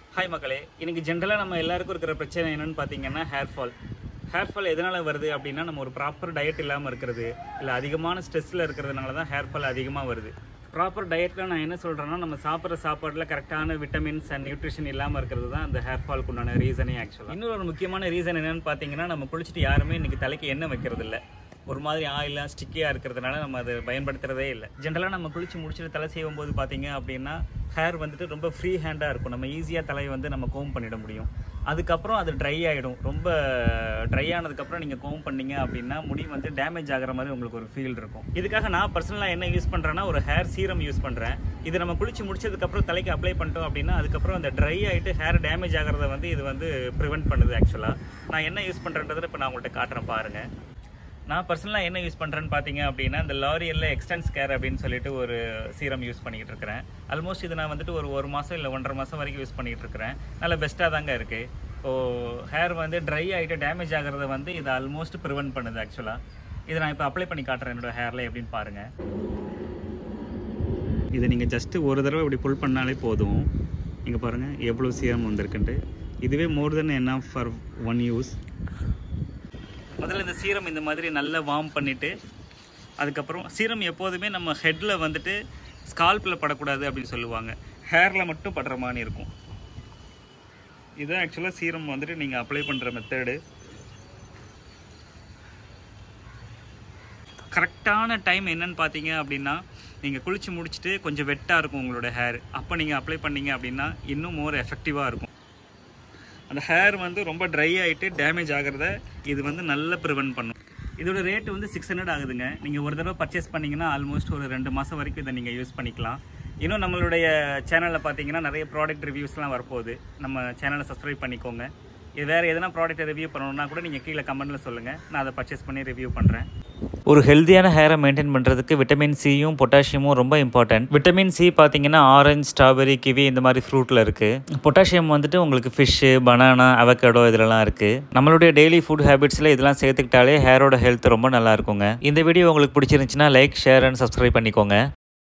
hi மக்களே இன்னைக்கு ஜென்ரலாக நம்ம எல்லாருக்கும் இருக்கிற பிரச்சனை என்னன்னு பார்த்தீங்கன்னா ஹேர் ஃபால் ஹேர் ஃபால் எதனால் வருது அப்படின்னா நம்ம ஒரு ப்ராப்பர் டயட் இல்லாமல் இருக்கிறது இல்லை அதிகமான ஸ்ட்ரெஸ்ஸில் இருக்கிறதுனால தான் ஹேர் ஃபால் அதிகமாக வருது ப்ராப்பர் டயட்டில் நான் என்ன சொல்கிறேன்னா நம்ம சாப்பிட்ற சாப்பாட்டில் கரெக்டான விட்டமின்ஸ் அண்ட் நியூட்ரிஷன் இல்லாமல் இருக்கிறது தான் அந்த ஹேர் ஃபால்க்கு உண்டான ரீசனே ஆக்சுவலாக இன்னொரு ஒரு முக்கியமான ரீசன் என்னன்னு பார்த்தீங்கன்னா நம்ம குளிச்சுட்டு யாருமே இன்னைக்கு தலைக்கு எண்ணெய் வைக்கிறது இல்லை ஒரு மாதிரி ஆயிலாக ஸ்டிக்கியாக இருக்கிறதுனால நம்ம அதை பயன்படுத்துறதே இல்லை ஜென்ரலாக நம்ம குளிச்சு முடிச்சுட்டு தலை செய்யும் போது பார்த்தீங்க அப்படின்னா ஹேர் வந்துட்டு ரொம்ப ஃப்ரீ ஹேண்டாக இருக்கும் நம்ம ஈஸியாக தலையை வந்து நம்ம கோம் பண்ணிட முடியும் அதுக்கப்புறம் அது ட்ரை ஆகிடும் ரொம்ப ட்ரை ஆனதுக்கப்புறம் நீங்கள் கோம் பண்ணீங்க அப்படின்னா முடி வந்து டேமேஜ் ஆகிற மாதிரி உங்களுக்கு ஒரு ஃபீல் இருக்கும் இதுக்காக நான் பர்சனலாக என்ன யூஸ் பண்ணுறேன்னா ஒரு ஹேர் சீரம் யூஸ் பண்ணுறேன் இது நம்ம குளிச்சு முடிச்சதுக்கப்புறம் தலைக்கு அப்ளை பண்ணிட்டோம் அப்படின்னா அதுக்கப்புறம் அந்த ட்ரை ஆகிட்டு ஹேர் டேமேஜ் ஆகிறத வந்து இது வந்து ப்ரிவெண்ட் பண்ணுது ஆக்சுவலாக நான் என்ன யூஸ் பண்ணுறேன்றதை இப்போ நான் உங்கள்கிட்ட காட்டுறேன் பாருங்கள் நான் பர்சனலாக என்ன யூஸ் பண்ணுறேன்னு பார்த்தீங்க அப்படின்னா இந்த லாரியல்ல எக்ஸ்டென்ஸ் கேர் அப்படின்னு சொல்லிட்டு ஒரு சீரம் யூஸ் பண்ணிக்கிட்டு இருக்கிறேன் ஆல்மோஸ்ட் இது நான் வந்துட்டு ஒரு ஒரு மாதம் இல்லை ஒன்றரை மாதம் வரைக்கும் யூஸ் பண்ணிக்கிட்டு இருக்கிறேன் நல்ல பெஸ்ட்டாக தாங்க இருக்குது ஸோ ஹேர் வந்து ட்ரை ஆகிட்டு டேமேஜ் ஆகிறத வந்து இது ஆல்மோஸ்ட் ப்ரிவென்ட் பண்ணுது ஆக்சுவலாக இதை நான் இப்போ அப்ளை பண்ணி காட்டுறேன் என்னோட ஹேரில் எப்படின்னு பாருங்கள் இதை நீங்கள் ஜஸ்ட்டு ஒரு தடவை இப்படி புல் பண்ணாலே போதும் இங்கே பாருங்கள் எவ்வளோ சீரம் வந்திருக்குன்ட்டு இதுவே மோர் தென் என்ன ஃபார் ஒன் யூஸ் முதல்ல இந்த சீரம் இந்த மாதிரி நல்லா வார்ம் பண்ணிவிட்டு அதுக்கப்புறம் சீரம் எப்போதுமே நம்ம ஹெட்டில் வந்துட்டு ஸ்கால்பில் படக்கூடாது அப்படின்னு சொல்லுவாங்க ஹேரில் மட்டும் படுற மாதிரி இருக்கும் இதுதான் ஆக்சுவலாக சீரம் வந்துட்டு நீங்கள் அப்ளை பண்ணுற மெத்தடு கரெக்டான டைம் என்னன்னு பார்த்தீங்க அப்படின்னா நீங்கள் குளித்து முடிச்சுட்டு கொஞ்சம் வெட்டாக இருக்கும் உங்களோட ஹேர் அப்போ நீங்கள் அப்ளை பண்ணீங்க அப்படின்னா இன்னும் மோர் எஃபெக்டிவாக இருக்கும் அந்த ஹேர் வந்து ரொம்ப ட்ரை ஆகிட்டு டேமேஜ் ஆகிறத இது வந்து நல்லா ப்ரிவென்ட் பண்ணும் இதோட ரேட் வந்து சிக்ஸ் ஹண்ட்ரட் ஆகுதுங்க நீங்கள் ஒரு தடவை பர்ச்சேஸ் பண்ணிங்கன்னா ஆல்மோஸ்ட் ஒரு ரெண்டு மாதம் வரைக்கும் இதை நீங்கள் யூஸ் பண்ணிக்கலாம் இன்னும் நம்மளுடைய சேனலில் பார்த்தீங்கன்னா நிறைய ப்ராடக்ட் ரிவ்யூஸ்லாம் வரப்போகுது நம்ம சேனலை சப்ஸ்கிரைப் பண்ணிக்கோங்க இது வேறு எதனா ப்ராடக்ட் ரிவ்யூ பண்ணணும்னா கூட நீங்கள் கீழே கமெண்ட்டில் சொல்லுங்கள் நான் அதை பர்ச்சேஸ் பண்ணி ரிவ்யூ பண்ணுறேன் ஒரு ஹெல்த்தியான ஹேரை மெயின்டைன் பண்ணுறதுக்கு விட்டமின் சியும் பொட்டாசியமும் ரொம்ப இம்பார்ட்டன்ட் விட்டமின் சி பார்த்தீங்கன்னா ஆரஞ்சு ஸ்ட்ராபெரி கிவி இந்த மாதிரி ஃப்ரூட்டில் இருக்குது பொட்டாசியம் வந்துட்டு உங்களுக்கு ஃபிஷ்ஷு பனானா அவகேடோ இதிலலாம் இருக்குது நம்மளுடைய டெய்லி ஃபுட் ஹேபிட்ஸில் இதெல்லாம் சேர்த்துக்கிட்டாலே ஹேரோட ஹெல்த் ரொம்ப நல்லா இருக்குங்க இந்த வீடியோ உங்களுக்கு பிடிச்சிருந்துச்சுன்னா லைக் ஷேர் அண்ட் சப்ஸ்கிரைப் பண்ணிக்கோங்க